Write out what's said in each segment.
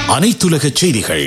அனைத்துலக செய்திகள்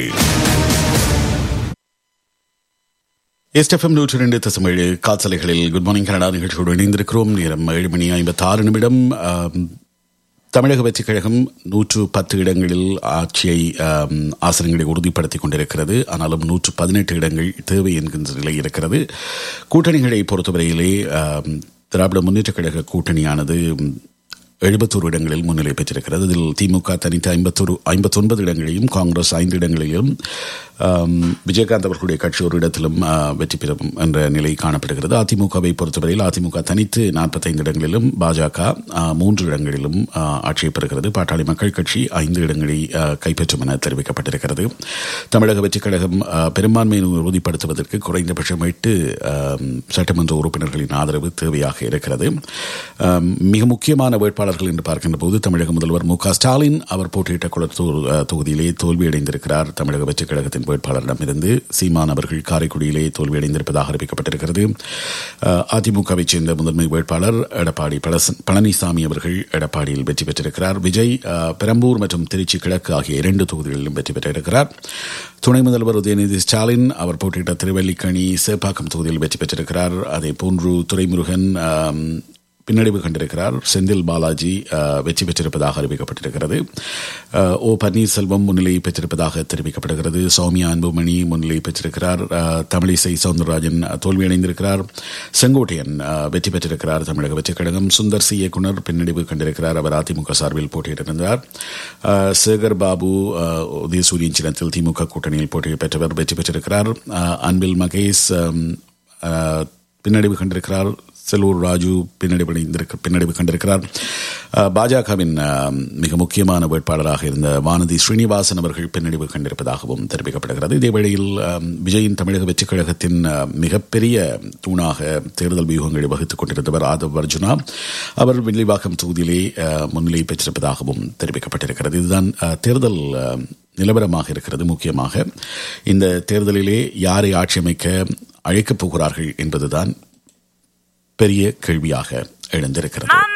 எஸ்எஃப்எம் நூற்றி ரெண்டு தசம் ஏழு காசலைகளில் குட் மார்னிங் கனடா நிகழ்ச்சியோடு இணைந்திருக்கிறோம் நேரம் ஏழு மணி ஐம்பத்தி ஆறு நிமிடம் ஆம், தமிழக வெற்றிக் கழகம் நூற்று பத்து இடங்களில் ஆட்சியை ஆம், ஆசனங்களை உறுதிப்படுத்திக் கொண்டிருக்கிறது ஆனாலும் நூற்று பதினெட்டு இடங்கள் தேவை என்கின்ற நிலை இருக்கிறது கூட்டணிகளை பொறுத்தவரையிலே ஆம், திராவிட முன்னேற்றக் கழக கூட்டணியானது எழுபத்தோரு இடங்களில் முன்னிலை பெற்றிருக்கிறது இதில் திமுக தனித்து ஐம்பத்தொரு ஐம்பத்தொன்பது இடங்களையும் காங்கிரஸ் ஐந்து இடங்களிலும் ஆம், விஜயகாந்த் அவர்களுடைய கட்சி ஒரு இடத்திலும் ஆ, வெற்றி பெறும் என்ற நிலை காணப்படுகிறது அதிமுகவை பொறுத்தவரையில் அதிமுக தனித்து நாற்பத்தைந்து இடங்களிலும் பாஜக ஆ, மூன்று இடங்களிலும் ஆ, ஆட்சியை பெறுகிறது பாட்டாளி மக்கள் கட்சி ஐந்து இடங்களை ஆ, கைப்பற்றும் என தெரிவிக்கப்பட்டிருக்கிறது தமிழக வெற்றிக் கழகம் ஆ, பெரும்பான்மையை உறுதிப்படுத்துவதற்கு குறைந்தபட்சம் எட்டு ஆம், சட்டமன்ற உறுப்பினர்களின் ஆதரவு தேவையாக இருக்கிறது ஆம், மிக முக்கியமான வேட்பாளர்கள் என்று பார்க்கின்ற போது தமிழக முதல்வர் மு க ஸ்டாலின் அவர் போட்டியிட்ட குளத்தூர் ஆ, தொகுதியிலே தோல்வியடைந்திருக்கிறார் தமிழக வெற்றிக் கழகத்தின் வேட்பாளரிடமிருந்து சீமான் அவர்கள் காரைக்குடியிலே தோல்வியடைந்திருப்பதாக அறிவிக்கப்பட்டிருக்கிறது ஆ, அதிமுகவைச் சேர்ந்த முதன்மை வேட்பாளர் எடப்பாடி பழச- பழனிசாமி அவர்கள் எடப்பாடியில் வெற்றி பெற்றிருக்கிறார் விஜய் ஆ, பெரம்பூர் மற்றும் திருச்சி கிழக்கு ஆகிய இரண்டு தொகுதிகளிலும் வெற்றி பெற்றிருக்கிறார் துணை முதல்வர் உதயநிதி ஸ்டாலின் அவர் போட்டியிட்ட திருவல்லிக்கணி சேப்பாக்கம் தொகுதியில் வெற்றி பெற்றிருக்கிறார் அதே போன்று துரைமுருகன் ஆம், பின்னடைவு கண்டிருக்கிறார் செந்தில் பாலாஜி அஹ், வெற்றி பெற்றிருப்பதாக அறிவிக்கப்பட்டிருக்கிறது அஹ், ஓ பன்னீர்செல்வம் முன்னிலை பெற்றிருப்பதாக தெரிவிக்கப்படுகிறது சௌமியா அன்புமணி முன்னிலை பெற்றிருக்கிறார் அஹ், தமிழிசை சவுந்தரராஜன் தோல்வியடைந்திருக்கிறார் செங்கோட்டையன் அஹ், வெற்றி பெற்றிருக்கிறார் தமிழக வெற்றிக் கழகம் சுந்தர் சி இயக்குனர் பின்னடைவு கண்டிருக்கிறார் அவர் அதிமுக சார்பில் போட்டியிட்டிருந்தார் அஹ், சேகர் பாபு அஹ், உதயசூரியன் சின்னத்தில் திமுக கூட்டணியில் போட்டி பெற்றவர் வெற்றி பெற்றிருக்கிறார் அஹ், அன்பில் மகேஷ் அம், அஹ், பின்னடைவு கண்டிருக்கிறார் செல்லூர் ராஜு பின்னடைவடைந்திருக்க பின்னடைவு கண்டிருக்கிறார் அஹ், பாஜகவின் அஹ், மிக முக்கியமான வேட்பாளராக இருந்த வானதி ஸ்ரீனிவாசன் அவர்கள் பின்னடைவு கண்டிருப்பதாகவும் தெரிவிக்கப்படுகிறது இதே வேளையில் அஹ், விஜயின் தமிழக வெற்றிக் கழகத்தின் அஹ், மிகப்பெரிய தூணாக தேர்தல் வியூகங்களை வகுத்துக் கொண்டிருந்தவர் ஆதவ் அர்ஜுனா அவர் வில்லிவாக்கம் தொகுதியிலே அஹ், முன்னிலை பெற்றிருப்பதாகவும் தெரிவிக்கப்பட்டிருக்கிறது இதுதான் அஹ், தேர்தல் அஹ், நிலவரமாக இருக்கிறது முக்கியமாக இந்த தேர்தலிலே யாரை ஆட்சி அமைக்க அழைக்கப் போகிறார்கள் என்பதுதான் பெரிய கேள்வியாக எழுந்திருக்கிறது